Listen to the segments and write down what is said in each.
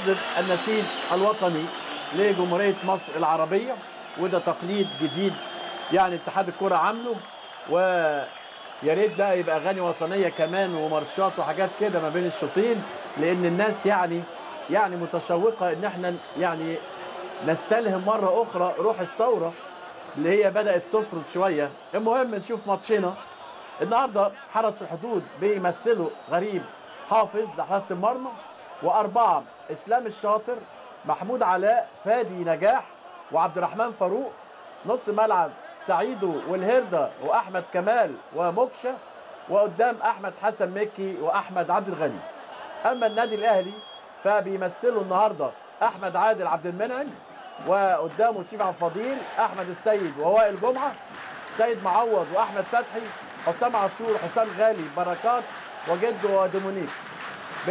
بيعزف النشيد الوطني لجمهورية مصر العربية وده تقليد جديد يعني اتحاد الكرة عامله ويا ريت بقى يبقى اغاني وطنيه كمان ومارشات وحاجات كده ما بين الشوطين لان الناس يعني يعني متشوقه ان احنا يعني نستلهم مره اخرى روح الثوره اللي هي بدات تفرض شويه المهم نشوف ماتشنا النهارده حرس الحدود بيمثلوا غريب حافظ لحراس المرمى واربعه اسلام الشاطر محمود علاء فادي نجاح وعبد الرحمن فاروق نص ملعب سعيدو والهرده واحمد كمال ومكشه وقدام احمد حسن مكي واحمد عبد الغني اما النادي الاهلي فبيمثلوا النهارده احمد عادل عبد المنعم وقدامه شريف عبد الفضيل احمد السيد ووائل جمعه سيد معوض واحمد فتحي حسام عاشور حسام غالي بركات وجده ودومونيك ب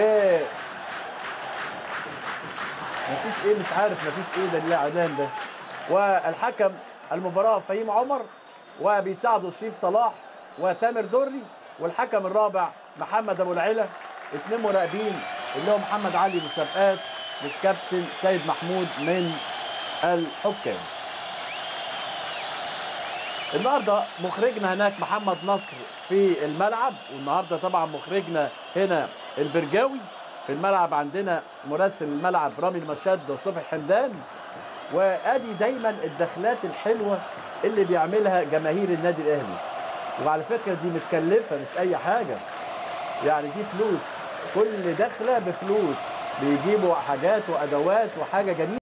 مفيش ايه مش عارف مفيش ايه ده الاعلان ده والحكم المباراه فهيم عمر وبيساعده شريف صلاح وتامر دري والحكم الرابع محمد ابو العلا اثنين مراقبين اللي هو محمد علي مسابقات والكابتن سيد محمود من الحكام النهارده مخرجنا هناك محمد نصر في الملعب والنهارده طبعا مخرجنا هنا البرجاوي في الملعب عندنا مراسل الملعب رامي المشد وصبحي حمدان وادي دايما الدخلات الحلوه اللي بيعملها جماهير النادي الاهلي وعلى فكره دي متكلفه مش اي حاجه يعني دي فلوس كل دخله بفلوس بيجيبوا حاجات وادوات وحاجه جميله